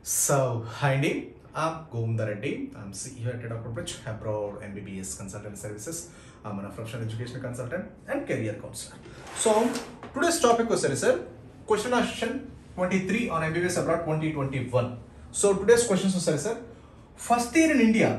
So, hi Andy. I'm Govindar Reddy. I'm CEO at Dr. Bridge Abroad MBBS Consultant Services. I'm an professional education consultant and career counselor. So, today's topic was sir, question question 23 on MBBS Abroad 2021. So, today's questions was sir, first year in India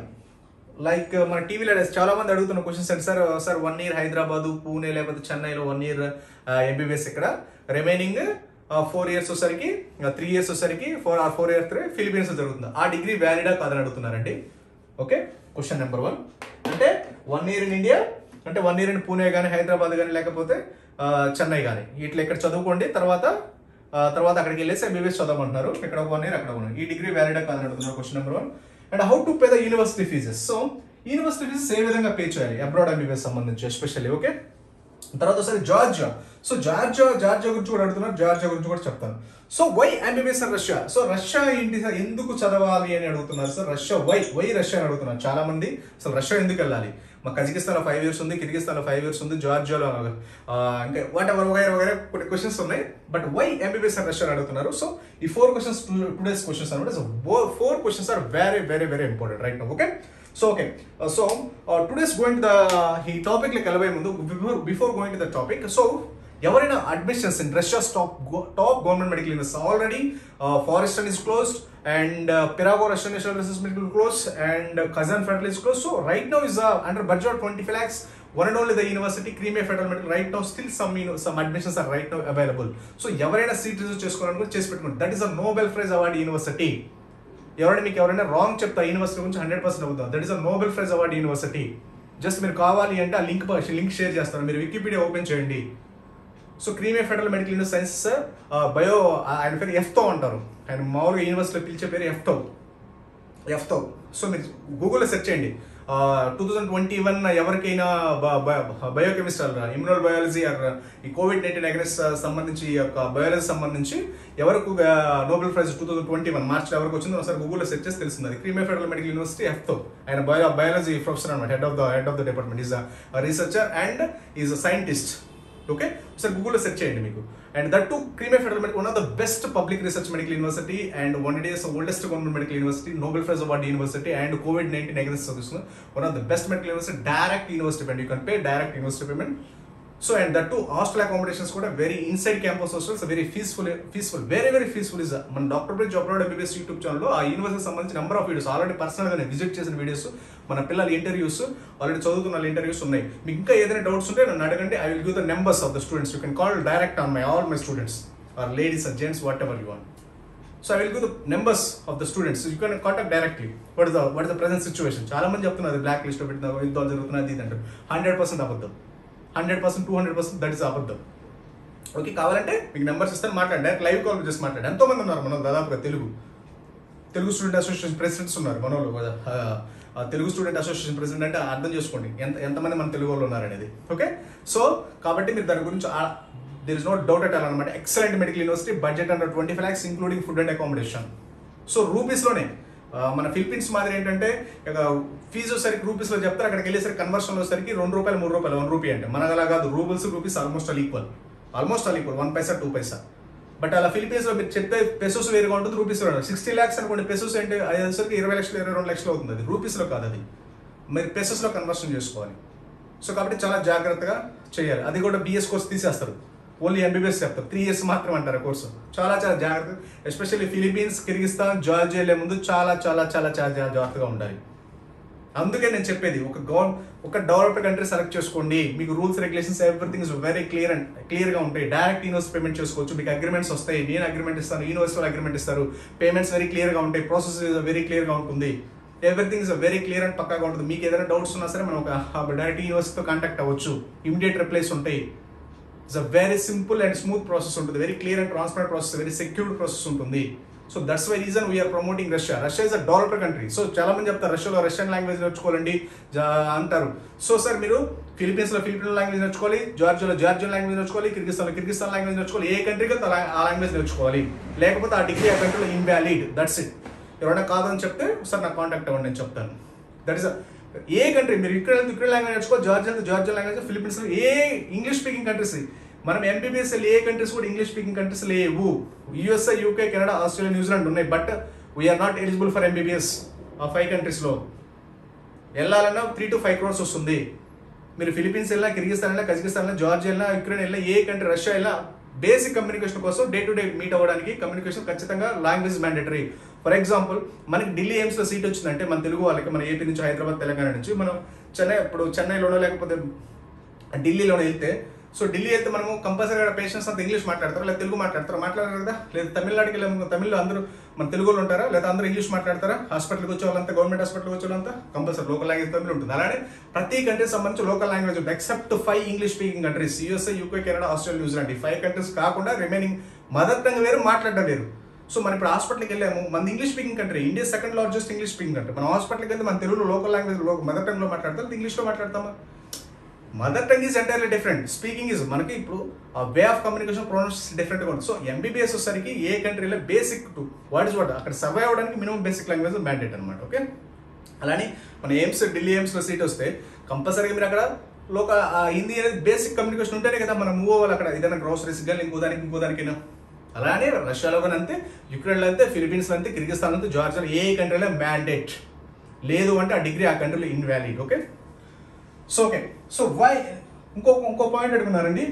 like మన టీవీలో చాలా మంది అడుగుతున్న questions అంటే sir sir one year Hyderabad Pune లేకపోతే చెన్నైలో one year MBBS ఇక్కడ remaining four years వచ్చేసరికి త్రీ ఇయర్స్ వచ్చేసరికి four or four years Philippines జరుగుతుంది ఆ డిగ్రీ వ్యాలిడా కాదని అడుగుతున్నారండి ఓకే క్వశ్చన్ నెంబర్ వన్ అంటే వన్ ఇయర్ ఇన్ ఇండియా అంటే వన్ ఇయర్ ఇన్ పూణే కానీ హైదరాబాద్ కానీ లేకపోతే ఆ, చెన్నై కానీ ఇట్లా ఇక్కడ చదువుకోండి తర్వాత ఆ, తర్వాత అక్కడికి వెళ్ళేసి ఎంబీబీఎస్ చదవమంటున్నారు ఇక్కడ ఒక వన్ ఇయర్ అక్కడ వన్ ఈ డిగ్రీ వ్యాలిడా కాదని అడుగుతున్నారు question number one and how to pay the university fees so university fees ఏ విధంగా పే చేయాలి అబ్రాడ్ ఎంబీబీఎస్ సంబంధించి ఎస్పెషల్లీ ఓకే తర్వాత ఒకసారి జార్జియా సో జార్జియా జార్జియా గురించి కూడా అడుగుతున్నారు జార్జియా గురించి కూడా చెప్తాను so why MBBS and Russia so Russia ఏంటి సార్ ఎందుకు చదవాలి అని అడుగుతున్నారు sir Russia why why Russia అని అడుగుతున్నారు చాలా మంది అసలు రష్యా ఎందుకు వెళ్ళాలి మా కజకిస్తాన్లో ఫైవ్ ఇయర్స్ ఉంది కిర్గిస్తాన్లో ఫైవ్ ఇయర్స్ ఉంది జార్జియాలో ఆ, ఇంకా వాట్ ఎవర్ వగైరా వగైరా కొన్ని క్వశ్చన్స్ ఉన్నాయి but why MBBS and Russia అని అడుగుతున్నారు సో ఈ ఫోర్ క్వశ్చన్స్ టుడేస్ క్వశ్చన్స్ అనమాట so four questions are very very very important right okay so okay so today's going the ఈ టాపిక్ లకి వెళ్ళబోయే ముందు before before going to the topic so ఎవరైనా admissions in Russia top top government medical university already ఫారెస్టన్ is closed and Pirogov Russian national medical close and Kazan federal is close so right now is under budget twenty five lakhs one and only the university Crimea federal medical right now still some some admissions are right now available so ఎవరైనా seat reserve చేసుకోవాలని కూడా చేసి పెట్టుకోండి that is a Nobel prize award university ఎవరైనా మీకు ఎవరైనా wrong చెప్తా university గురించి హండ్రెడ్ పర్సెంట్ అవుతుంది that is a Nobel prize award university just మీరు కావాలి అంటే ఆ లింక్ లింక్ షేర్ చేస్తాను మీరు వికీపీడియా ఓపెన్ చేయండి so Crimea federal medical university science bio ఆయన పేరు ఎఫ్తో అంటారు ఆయన మామూలుగా యూనివర్సిటీలో పిలిచే పేరు ఎఫ్తో ఎఫ్తో సో మీరు గూగుల్లో సెర్చ్ చేయండి టూ థౌజండ్ ట్వంటీ వన్ ఎవరికైనా బయోకెమిస్టర్ ఇమ్యూనల్ బయాలజీ ఆర్ ఈ కోవిడ్ నైన్టీన్ అగెన్స్ట్ సంబంధించి ఈ యొక్క బయాలజీ సంబంధించి ఎవరికి Nobel prize two thousand twenty one March ఎవరికి వచ్చిందో ఒకసారి గూగుల్లో సెర్చ్ చేసి తెలుస్తుంది అది క్రీమే ఫెడరల్ మెడికల్ యూనివర్సిటీ ఎఫ్తో ఆయన బయో బయాలజీ ప్రొఫెసర్ అనమాట head of the head of the department is researcher and is a scientist okay ఒకసారి గూగుల్లో సెర్చ్ చేయండి మీకు and that to Crimea federal medical one of the best public research medical university and one days oldest government medical university Nobel prize award university and COVID nineteen against చదువుతుంది one of the best medical university direct university payment you can pay direct university payment so and that to hostel accommodations కూడా very inside campus hostels very peaceful peaceful very very peaceful is మన doctor bridge upload MBBS YouTube ఛానల్లో ఆ university సంబంధించి number of videos already పర్సనల్గా నేను visit చేసిన videos మన పిల్లల ఇంటర్వ్యూస్ ఆల్రెడీ చదువుతున్న వాళ్ళ ఇంటర్వ్యూస్ ఉన్నాయి మీకు ఇంకా ఏదైనా డౌట్స్ ఉంటే నన్ను అడగండి I will give the numbers of the students you can call direct on my all my students are ladies or gents whatever you want so I will give the numbers of the students you can contact directly what is the what is the present situation చాలా మంది చెప్తున్నారు black list పెట్టిన యుద్ధాలు జరుగుతున్నది ఇది అంటారు hundred percent అబద్ధం hundred percent two hundred percent that is అబద్ధం ఓకే కావాలంటే మీకు నెంబర్స్ ఇస్తాను మాట్లాడండి డైరెక్ట్ లైవ్ కాల్ చేసి మాట్లాడండి ఎంతో మంది ఉన్నారు మనం దాదాపుగా Telugu Telugu student association presidents ఉన్నారు మన వాళ్ళు కదా. ఆ, ఆ తెలుగు స్టూడెంట్ అసోసియేషన్ ప్రెసిడెంట్ అంటే అర్థం చేసుకోండి ఎంత ఎంతమంది మన తెలుగు వాళ్ళు ఉన్నారనేది ఓకే సో కాబట్టి మీరు దాని గురించి there is no doubt at అనమాట excellent medical university budget under twenty five lakhs including food and accommodation so రూపీస్లోనే మన ఫిలిపీన్స్ మాదిరి ఏంటంటే ఇక ఫీజు వచ్చేసరికి రూపీస్లో చెప్తారు అక్కడికి వెళ్ళేసరికి కన్వర్షన్ వచ్చేసరికి రెండు రూపాయలు మూడు రూపాయలు వన్ రూపీ అంటే మనకు అలా కాదు roubles rupees almost all equal almost all equal one paisa two paisa but అలా ఫిలిపీన్స్ లో మీరు చెప్తే పెసోస్ వేరుగా ఉంటుంది రూపీస్ సిక్స్టీ ల్యాక్స్ అనుకోండి పెసోస్ అంటే అది వచ్చేసరికి ఇరవై లక్షలు ఇరవై రెండు లక్షలు అవుతుంది అది రూపీస్ లో కాదు అది మీరు పెసోస్ లో కన్వర్షన్ చేసుకోవాలి సో కాబట్టి చాలా జాగ్రత్తగా చేయాలి అది కూడా బిఎస్ కోర్స్ తీసేస్తారు ఓన్లీ ఎంబీబీఎస్ చెప్తారు త్రీ ఇయర్స్ మాత్రం అంటారు ఆ కోర్సు చాలా చాలా జాగ్రత్త ఎస్పెషల్లీ ఫిలిపీన్స్ కిర్గిస్తాన్ జార్జియా వెళ్ళే ముందు చాలా చాలా చాలా చాలా చాలా జాగ్రత్తగా ఉండాలి అందుకే నేను చెప్పేది ఒక గవర్ ఒక డెవలప్డ్ కంట్రీ సెలెక్ట్ చేసుకోండి మీకు rules regulations everything is very clear and clear గా ఉంటాయి డైరెక్ట్ యూనివర్సిటీ పేమెంట్ చేసుకోవచ్చు మీకు అగ్రిమెంట్స్ వస్తాయి నేను అగ్రిమెంట్ ఇస్తాను యూనివర్సిటీ అగ్రిమెంట్ ఇస్తారు పేమెంట్స్ వెరీ క్లియర్ గా ఉంటాయి ప్రాసెస్ వెరీ క్లియర్ గా ఉంటుంది everything is very clear and పక్కాగా ఉంటుంది మీకు ఏదైనా డౌట్స్ ఉన్నా సరే మనం ఒక డైరెక్ట్ యూనివర్సిటీతో కాంటాక్ట్ అవ్వచ్చు ఇమీడియట్ రిప్లైస్ ఉంటాయి it's a very simple and smooth process ఉంటుంది very clear and transparent process very secured process ఉంటుంది so that's why reason we're promoting Russia Russia is a developed country so చాలా మంది చెప్తారు రష్యాలో Russian language నేర్చుకోవాలండి జా- అంటారు సో సార్ మీరు ఫిలిపీన్స్ లో ఫిలిపిన్ లాంగ్వేజ్ నేర్చుకోవాలి జార్జియాలో జార్జియన్ లాంగ్వేజ్ నేర్చుకోవాలి కిర్గిస్తాన్ లో కిర్గిస్తాన్ లాంగ్వేజ్ నేర్చుకోవాలి ఏ కంట్రీకి ఆ లాంగ్వేజ్ నేర్చుకోవాలి లేకపోతే ఆ డిగ్రీ ఆ కంట్రీలో ఇన్వాలిడ్ దట్స్ ఇట్ ఎవరైనా కాదని చెప్తే సార్ నాకు కాంటాక్ట్ అవ్వండి నేను చెప్తాను దట్ ఇస్ ఏ కంట్రీ మీరు ఇక్కడ ఇక్కడ లాంగ్వేజ్ నేర్చుకో జార్జియా జార్జియన్ లాంగ్వేజ్ ఫిలిపీన్స్ ఏ ఇంగ్లీష్ స్పీకింగ్ కంట్రీస్ మనం ఎంబీబీఎస్ ఏ కంట్రీస్ కూడా ఇంగ్లీష్ స్పీకింగ్ కంట్రీస్ లేవు USA UK Canada Australia New Zealand ఉన్నాయి but we are not eligible for MBBS ఆ ఫైవ్ కంట్రీస్లో వెళ్ళాలన్నా త్రీ టు ఫైవ్ క్రోర్స్ వస్తుంది మీరు ఫిలిపీన్స్ వెళ్ళినా కిర్గిస్తాన్ వెళ్ళినా కజకిస్తాన్ వెళ్ళినా జార్జియా వెళ్ళినా యుక్రెయిన్ వెళ్ళినా ఏ కంట్రీ రష్యా వెళ్ళినా బేసిక్ కమ్యూనికేషన్ కోసం డే టు డే మీట్ అవ్వడానికి కమ్యూనికేషన్ ఖచ్చితంగా లాంగ్వేజ్ మ్యాండేటరీ ఫర్ ఎగ్జాంపుల్ మనకి ఢిల్లీ ఎయిమ్స్లో సీట్ వచ్చిందంటే మన తెలుగు వాళ్ళకి మన ఏపీ నుంచి హైదరాబాద్ తెలంగాణ నుంచి మనం చెన్నై ఇప్పుడు చెన్నైలోనో లేకపోతే ఢిల్లీలోనే వెళ్తే సో ఢిల్లీ వెళ్తే మనము కంపల్సరీగా పేషెంట్స్ అంతా ఇంగ్లీష్ మాట్లాడతారు లేదా తెలుగు మాట్లాడతారు మాట్లాడరు కదా లేదా తమిళనాడుకి వెళ్ళాము తమిళ్లో అందరూ మన తెలుగులో ఉంటారా లేదా అందరూ ఇంగ్లీష్ మాట్లాడతారా హాస్పిటల్కి వచ్చే వాళ్ళంతా గవర్నమెంట్ హాస్పిటల్కి వచ్చే వాళ్ళంతా కంపల్సరీ లోకల్ లాంగ్వేజ్ తమిళ ఉంటుంది అలానే ప్రతి కంట్రీకి సంబంధించి లోకల్ లాంగ్వేజ్ ఉంటుంది except five English speaking countries USA UK Canada Australia New Zealand ఈ ఫైవ్ కంట్రీస్ కాకుండా రిమైనింగ్ మదర్ టంగ్ వేరు మాట్లాడడం వేరు సో మనం ఇప్పుడు హాస్పిటల్కి వెళ్ళాము మన English speaking country India second largest English speaking country మన హాస్పిటల్కి వెళ్తే మన తెలుగులో లోకల్ లాంగ్వేజ్ మదర్ టంగ్ లో మాట్లాడతాం ఇంగ్లీష్లో మాట్లాడతామా mother tongue is entirely different speaking is మనకి ఇప్పుడు ఆ వే ఆఫ్ కమ్యూనికేషన్ ప్రొనౌన్స్ డిఫరెంట్గా ఉంటుంది సో ఎంబీబీఎస్ వచ్చేసరికి ఏ కంట్రీలో basic to what is what అక్కడ సర్వైవ్ అవ్వడానికి మినిమం బేసిక్ లాంగ్వేజ్ మ్యాండేట్ అనమాట ఓకే అలానే మన ఎయిమ్స్ ఢిల్లీ ఎయిమ్స్లో సీట్ వస్తే కంపల్సరీగా మీరు అక్కడ లోక ఆ హిందీ అనేది బేసిక్ కమ్యూనికేషన్ ఉంటేనే కదా మనం మూవ్ అవ్వాలి అక్కడ ఏదైనా గ్రోసరీస్ కానీ ఇంకో దానికి ఇంకో దానికైనా అలానే రష్యాలో కానీ అంతే యుక్రెయిన్లో అంతే ఫిలిపీన్స్లో అంతే కిర్గిస్తాన్ అంతే జార్జియా ఏ కంట్రీలో మ్యాండేట్ లేదు అంటే ఆ డిగ్రీ ఆ కంట్రీలో invalid okay so okay so why ఇంకో ఇంకో పాయింట్ అడుగున్నారండి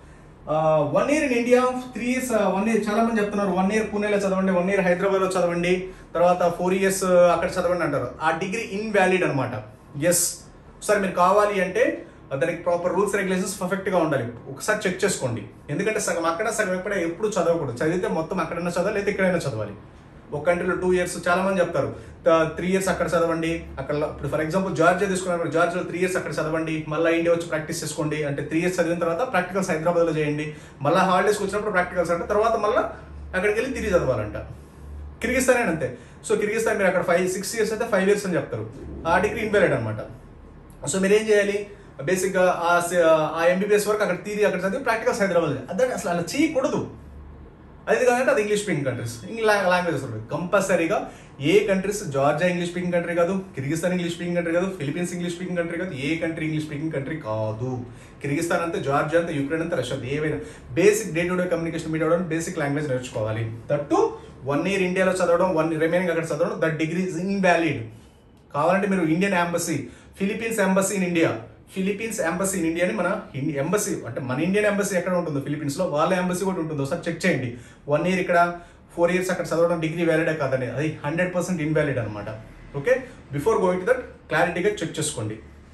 one year in India three years one year చాలా మంది చెప్తున్నారు వన్ ఇయర్ పూణేలో చదవండి వన్ ఇయర్ హైదరాబాద్లో చదవండి తర్వాత ఫోర్ ఇయర్స్ అక్కడ చదవండి అంటారు ఆ డిగ్రీ ఇన్వాలిడ్ అనమాట ఎస్ ఒకసారి మీరు కావాలి అంటే దానికి ప్రాపర్ రూల్స్ రెగ్యులేషన్స్ పర్ఫెక్ట్గా ఉండాలి ఒకసారి చెక్ చేసుకోండి ఎందుకంటే సగం అక్కడ సగం ఎక్కడ ఎప్పుడు చదవకూడదు చదివితే మొత్తం అక్కడైనా చదవాలి లేదా ఇక్కడైనా చదవాలి ఒక కంట్రీలో టూ ఇయర్స్ చాలా మంది చెప్తారు త్రీ ఇయర్స్ అక్కడ చదవండి అక్కడ ఇప్పుడు ఫర్ ఎగ్జాంపుల్ జార్జియా తీసుకున్నప్పుడు జార్జియాలో త్రీ ఇయర్స్ అక్కడ చదవండి మళ్ళీ ఇండియా వచ్చి ప్రాక్టీస్ చేసుకోండి అంటే త్రీ ఇయర్స్ చదివిన తర్వాత ప్రాక్టికల్స్ హైదరాబాద్లో చేయండి మళ్ళీ హాలిడేస్కి వచ్చినప్పుడు ప్రాక్టికల్స్ అంటే తర్వాత మళ్ళీ అక్కడికి వెళ్ళి తిరిగి చదవాలంట కిర్గిస్తానే అంతే సో కిర్గిస్తాన్ మీరు అక్కడ ఫైవ్ సిక్స్ ఇయర్స్ అయితే ఫైవ్ ఇయర్స్ అని చెప్తారు ఆ డిగ్రీ ఇన్వాలిడ్ అనమాట సో మీరు ఏం చేయాలి బేసిక్గా ఆ ఆ ఎంబీబీఎస్ వరకు అక్కడ తీరి అక్కడ చదివి ప్రాక్టికల్స్ హైదరాబాద్ అదే అసలు అలా చేయకూడదు అది కాదంటే అది ఇంగ్లీష్ స్పీకింగ్ కంట్రీస్ లాంగ్వేజెస్ ఉంటుంది కంపల్సరీగా ఏ countries Georgia English speaking country కాదు కిర్గిస్తాన్ ఇంగ్లీష్ స్పీకింగ్ కంట్రీ కాదు ఫిలిపీన్స్ ఇంగ్లీష్ స్పీకింగ్ కంట్రీ కాదు ఏ కంట్రీ ఇంగ్లీష్ స్పీకింగ్ కంట్రీ కాదు కిర్గిస్తాన్ అంతా జార్జియా అంతా యుక్రెయిన్ అంతా రష్యా ఏవైనా basic day to day communication meet అవ్వడం బేసిక్ లాంగ్వేజ్ నేర్చుకోవాలి దట్టు వన్ ఇయర్ ఇండియాలో చదవడం వన్ రిమైనింగ్ అక్కడ చదవడం దట్ డిగ్రీ ఇస్ ఇన్వాలిడ్ కావాలంటే మీరు Indian embassy Philippines embassy in India Philippines embassy in India అని మన ఎంబసీ అంటే మన ఇండియన్ ఎంబసీ ఎక్కడ ఉంటుందో ఫిలిపీన్స్ లో వాళ్ళ ఎంబసీ కూడా ఉంటుందో ఒకసారి చెక్ చేయండి వన్ ఇయర్ ఇక్కడ ఫోర్ ఇయర్స్ అక్కడ చదవడం డిగ్రీ వ్యాలిడే కాదని అది హండ్రెడ్ పర్సెంట్ ఇన్వాలిడ్ అనమాట okay before going to that క్లారిటీగా చెక్ చేసుకోండి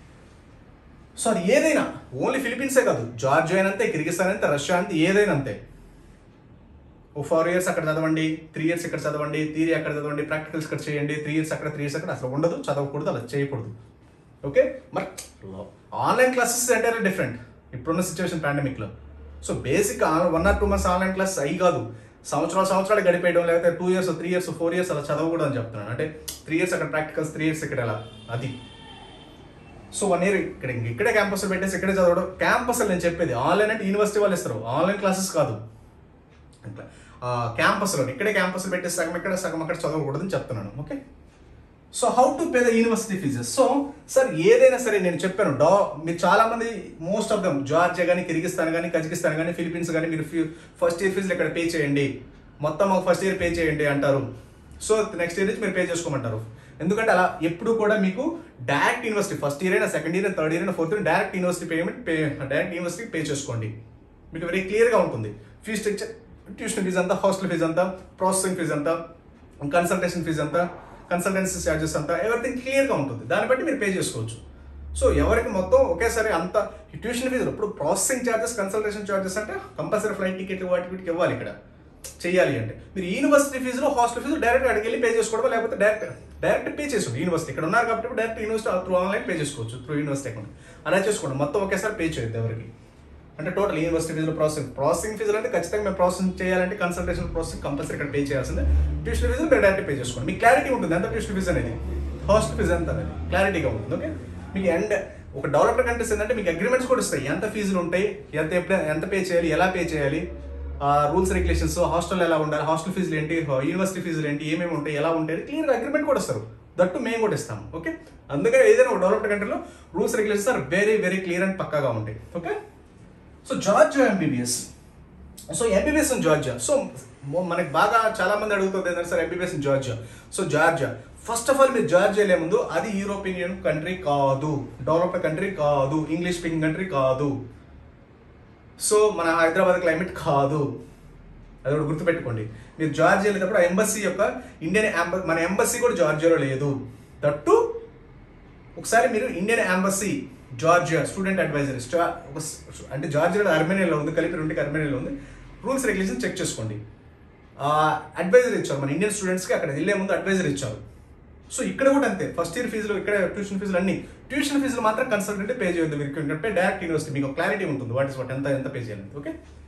సో అది ఏదైనా ఓన్లీ ఫిలిపీన్సే కాదు జార్జియా అంతే కిర్గిస్తాన్ అంతే రష్యా అంతే ఏదైనా అంతే ఓ ఫోర్ ఇయర్స్ అక్కడ చదవండి త్రీ ఇయర్స్ ఇక్కడ చదవండి థియరీ అక్కడ చదవండి ప్రాక్టికల్స్ ఇక్కడ చేయండి త్రీ ఇయర్స్ అక్కడ త్రీ ఇయర్స్ అక్కడ అసలు ఉండదు చదవకూడదు అలా చేయకూడదు ఓకే మరి ఆన్లైన్ క్లాసెస్ ఎంటైర్లీ డిఫరెంట్ ఇప్పుడున్న సిచ్యువేషన్ పాండమిక్లో so basic one or two months online class అయ్యి కాదు సంవత్సరాలు సంవత్సరాలు గడిపేయడం లేకపోతే two years three years four years అలా చదవకూడదు అని చెప్తున్నాను అంటే త్రీ ఇయర్స్ అక్కడ ప్రాక్టికల్స్ త్రీ ఇయర్స్ ఇక్కడ ఎలా అది సో వన్ ఇయర్ ఇక్కడ ఇక్కడే క్యాంపస్ పెట్టేసి ఇక్కడే చదవడం క్యాంపస్ నేను చెప్పేది ఆన్లైన్ అంటే యూనివర్సిటీ వాళ్ళు ఇస్తారు ఆన్లైన్ క్లాసెస్ కాదు అట్లా క్యాంపస్లో ఇక్కడే క్యాంపస్ పెట్టేసి సగం ఇక్కడ సగం అక్కడ చదవకూడదని చెప్తున్నాను okay so how to pay the university fees so sir ఏదైనా సరే నేను చెప్పాను డా మీరు చాలా మంది మోస్ట్ ఆఫ్ దమ్ జార్జియా కానీ కిర్గిస్తాన్ కానీ కజకిస్తాన్ కానీ ఫిలిపీన్స్ కానీ మీరు ఫస్ట్ ఇయర్ ఫీజులు ఇక్కడ పే చేయండి మొత్తం ఒక ఫస్ట్ ఇయర్ పే చేయండి అంటారు సో నెక్స్ట్ ఇయర్ నుంచి మీరు పే చేసుకోమంటారు ఎందుకంటే అలా ఎప్పుడు కూడా మీకు డైరెక్ట్ యూనివర్సిటీ ఫస్ట్ ఇయర్ అయినా సెకండ్ ఇయర్ థర్డ్ ఇయర్ అయినా fourth year direct university payment pay direct university pay చేసుకోండి మీకు వెరీ క్లియర్గా ఉంటుంది ఫీ స్ట్రక్చర్ ట్యూషన్ ఫీజు అంతా హాస్టల్ ఫీజు అంతా ప్రాసెసింగ్ ఫీజు అంతా కన్సల్టేషన్ ఫీజు అంతా కన్సల్టెన్సీ ఛార్జెస్ అంతా ఎవరిథింగ్ క్లియర్గా ఉంటుంది దాన్ని బట్టి మీరు పే చేసుకోవచ్చు సో ఎవరికి మొత్తం ఒకేసారి అంత ట్యూషన్ ఫీజు ఇప్పుడు ప్రాసెసింగ్ ఛార్జెస్ కన్సల్టేషన్ ఛార్జెస్ అంటే కంపల్సరీ ఫ్లైట్ టికెట్ వాటి వీటికి ఇవ్వాలి ఇక్కడ చేయాలి అంటే మీరు యూనివర్సిటీ ఫీజులో హాస్టల్ ఫీజు డైరెక్ట్ అక్కడికి వెళ్ళి పే చేసుకోవడం లేకపోతే డైరెక్ట్ డైరెక్ట్ పే చేసుకోండి యూనివర్సిటీ ఇక్కడ ఉన్నారు కాబట్టి direct university through online pay చేసుకోవచ్చు త్రూ యూనివర్సిటీ అకౌంట్ అలా చేసుకోండి మొత్తం ఒకేసారి పే చేయొద్దు ఎవరికి అంటే టోటల్ యూనివర్సిటీ ఫీజులు ప్రాసెసింగ్ ప్రాసెసింగ్ ఫీజులు అంటే ఖచ్చితంగా మేము ప్రాసెసింగ్ చేయాలంటే కన్సల్టేషన్ ప్రాసెసింగ్ కంపల్సరీ ఇక్కడ పే చేయాల్సిందే ట్యూషన్ ఫీజులు మీరు డైరెక్ట్ పే చేసుకోండి మీకు క్లారిటీ ఉంటుంది ఎంత ట్యూషన్ ఫీజు అనేది హాస్టల్ ఫీజు ఎంత అనేది క్లారిటీగా ఉంటుంది ఓకే మీకు ఎండ్ ఒక డెవలప్డ్ కంట్రీస్ ఏంటంటే మీకు అగ్రిమెంట్స్ కూడా ఇస్తాయి ఎంత ఫీజులు ఉంటాయి ఎంత ఎప్పుడు ఎంత పే చేయాలి ఎలా పే చేయాలి రూల్స్ రెగ్యులేషన్స్ హాస్టల్ ఎలా ఉండాలి హాస్టల్ ఫీజులు ఏంటి యూనివర్సిటీ ఫీజులు ఏంటి ఏమేమి ఉంటాయి ఎలా ఉంటాయి క్లియర్ అగ్రిమెంట్ కూడా ఇస్తారు దట్టు మేము కూడా ఇస్తాము ఓకే అందుకని ఏదైనా ఒక డెవలప్డ్ కంట్రీలో rules regulations are very very clear and పక్కాగా ఉంటాయి okay so Georgia MBBS so MBBS in Georgia so మొ- మనకి బాగా చాలా మంది అడుగుతుంది ఏంటంటే sir MBBS in Georgia so Georgia first of all మీరు జార్జియా వెళ్ళే ముందు అది యూరోపియన్ యూనియన్ కంట్రీ కాదు డెవలప్డ్ కంట్రీ కాదు ఇంగ్లీష్ స్పీకింగ్ కంట్రీ కాదు సో మన హైదరాబాద్ క్లైమేట్ కాదు అది కూడా గుర్తుపెట్టుకోండి మీరు జార్జియా వెళ్ళేటప్పుడు ఆ ఎంబసీ యొక్క ఇండియన్ ఎంబ మన ఎంబసీ కూడా జార్జియాలో లేదు దట్టు ఒకసారి మీరు Indian embassy Georgia student advisory స్టా- ఒక స్- అంటే జార్జియాలో అర్మేనియాలో ఉంది కలిపి రెండుకి అర్మేనియాలో ఉంది రూల్స్ రెగ్యులేషన్ చెక్ చేసుకోండి అడ్వైజర్ ఇచ్చారు మన ఇండియన్ స్టూడెంట్స్కి అక్కడ వెళ్ళే ముందు అడ్వైజర్ ఇచ్చారు సో ఇక్కడ కూడా అంతే ఫస్ట్ ఇయర్ ఫీజులు ఇక్కడ ట్యూషన్ ఫీజులు అన్ని ట్యూషన్ ఫీజులు మాత్రం కన్సల్టెంట్ పే చేయొద్దు మీరు ఇక్కడ పే డైరెక్ట్ యూనివర్సిటీ మీకు క్లారిటీ ఉంటుంది వాట్ ఇస్ వాట్ ఎంత ఎంత పే చేయాలి ఓకే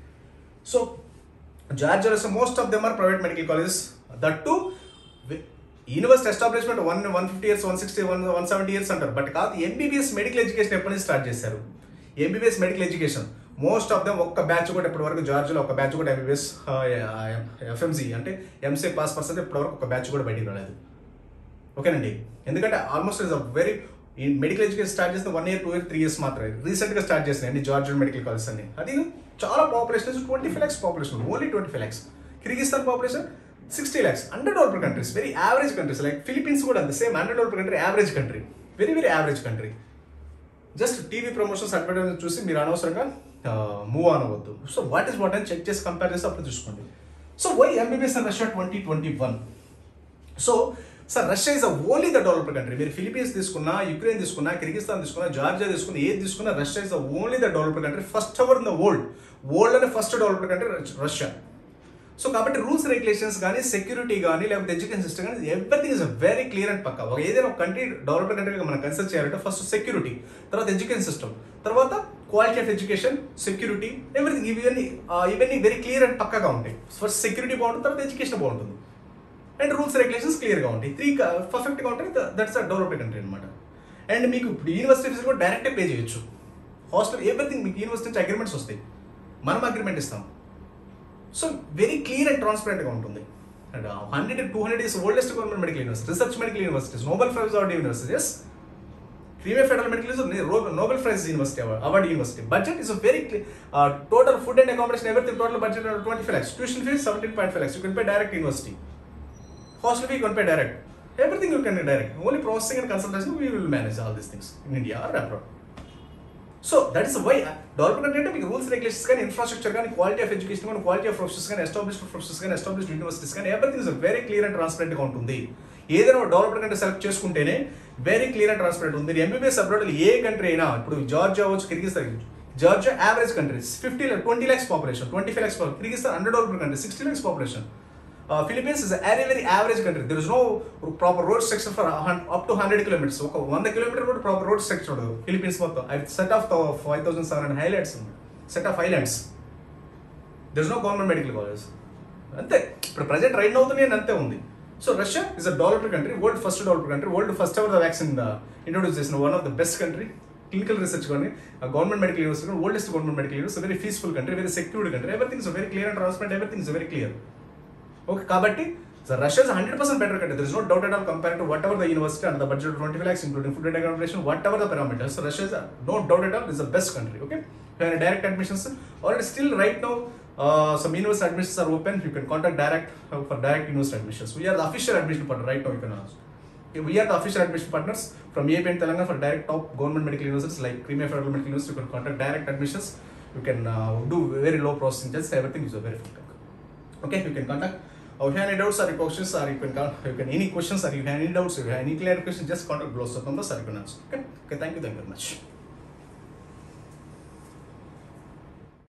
సో జార్జియాలో most of them are private medical colleges that to university establishment one one fifty years one sixty one one seventy years అంటారు but కాదు MBBS medical education ఎప్పటి నుంచి start చేశారు MBBS medical education most of them ఒక్క batch కూడా ఇప్పటి వరకు జార్జియాలో ఒక బ్యాచ్ కూడా ఎంబీబీఎస్ ఎఫ్ఎంసీ అంటే ఎంసీ పాస్ పర్సెంట్ ఇప్పటి వరకు ఒక బ్యాచ్ కూడా బయటికి రాలేదు ఓకేనండి ఎందుకంటే ఆల్మోస్ట్ ఇస్ అ వెరీ ఈ మెడికల్ ఎడ్యుకేషన్ స్టార్ట్ చేసిన one year two year three years మాత్రమే రీసెంట్గా స్టార్ట్ చేసినాయి అన్ని జార్జియన్ మెడికల్ కాలేజెస్ అన్ని అది చాలా population twenty five lakhs population only twenty five lakhs Kyrgyzstan population sixty lakhs hundred developed countries very average countries like Philippines కూడా అంతే same hundred developed country average country very very average country just TV promotions advertise చూసి మీరు అనవసరంగా move on అవ్వద్దు so what is what అని check చేసి compare చేసి అప్పుడు చూసుకోండి so why MBBS and Russia twenty twenty one so sir Russia is only the developed country మీరు ఫిలిపీన్స్ తీసుకున్నా యుక్రెయిన్ తీసుకున్నా కిర్గిస్తాన్ తీసుకున్నా జార్జియా తీసుకున్నా ఏది తీసుకున్నా Russia is the only the developed country first our in the world world అనే first developed country Russia so కాబట్టి rules regulations కానీ సెక్యూరిటీ కానీ లేకపోతే ఎడ్యుకేషన్ సిస్టమ్ కానీ everything is very clear and పక్క ఒక ఏదైనా ఒక కంట్రీ డెవలప్డ్ కంట్రీగా మనం కన్సిడర్ చేయాలంటే ఫస్ట్ సెక్యూరిటీ తర్వాత ఎడ్యుకేషన్ సిస్టమ్ తర్వాత quality of education security everything ఇవన్నీ ఆ, ఇవన్నీ వెరీ క్లియర్ అండ్ పక్కగా ఉంటాయి ఫస్ట్ సెక్యూరిటీ బాగుంటుంది తర్వాత ఎడ్యుకేషన్ బాగుంటుంది అండ్ రూల్స్ రెగ్యులేషన్స్ క్లియర్గా ఉంటాయి త్రీ పర్ఫెక్ట్గా ఉంటాయి దట్స్ అ డెవలప్డ్ కంట్రీ అనమాట అండ్ మీకు ఇప్పుడు యూనివర్సిటీ ఫీజు కూడా డైరెక్టే పే చేయొచ్చు హాస్టల్ ఎవ్రీథింగ్ మీకు యూనివర్సిటీ నుంచి అగ్రిమెంట్స్ వస్తాయి మనం అగ్రిమెంట్ ఇస్తాం సో వెరీ క్లియర్ అండ్ ట్రాన్స్పరెంట్గా ఉంటుంది and hundred two hundred years oldest government medical university research medical universities Nobel prize award universities క్రీమే federal medical university Nobel prize university award university budget is very total food and accommodation everything total budget twenty five lakhs tuition fees seventeen point five lakhs you can pay direct university hostel fee can pay direct everything you can direct only processing and consultation we will manage all these things in India or abroad so that is why development అంటే మీకు rules regulations కానీ infrastructure కానీ quality of education కానీ quality of professors కానీ established professors కానీ established universities కానీ everything is very clear and ట్రాన్స్పరెంట్గా ఉంటుంది ఏదైనా డెవలప్మెంట్ అంటే సెలెక్ట్ చేసుకుంటేనే వెరీ క్లియర్ అండ్ ట్రాన్స్పరెంట్ ఉంది ఎంబీబీఎస్ అబ్రాడ్ ఏ కంట్రీ అయినా ఇప్పుడు జార్జియా అవ్వచ్చు Kyrgyzstan Georgia average countries fifty twenty lakhs population twenty five lakhs Kyrgyzstan hundred developed country sixty lakhs population Philippines is very very average country there is no proper road structure for up to hundred kilometres ఒక వంద kilometre కూడా proper road structure ఉండదు Philippines మొత్తం అది set of five thousand seven hundred highlights set of highlights there is no government medical college అంతే ఇప్పుడు present రైడ్ అవుతుంది అని అంతే ఉంది so Russia is a developed country world first developed country world first ever the vaccine introduce చేసిన one of the best country clinical research కానీ government medical university oldest government medical university very peaceful country very secured country everything is very clear and transparent everything is very clear okay కాబట్టి Russia is hundred percent better country there is no doubt at all compare to whatever the university and the budget twenty five lakhs including food and accommodation whatever the parameters Russia is no doubt at all is the best country okay direct admissions already still right now some university admissions are open you can contact direct uh, for direct university admissions we are the official admission partner right now you can ask Okay, we are the official admission partners from AP and Telangana for direct top government medical universities like Crimea Federal Medical University. You can contact direct admissions. You can uh, do very low processing charges. Everything is very quick. Okay, you can contact. Or if you have any doubts or any questions, or you can, con- you can any questions or you have any doubts, if you have any clarification, just contact below the numbers or you can answer. Okay, okay, thank you, thank you very much.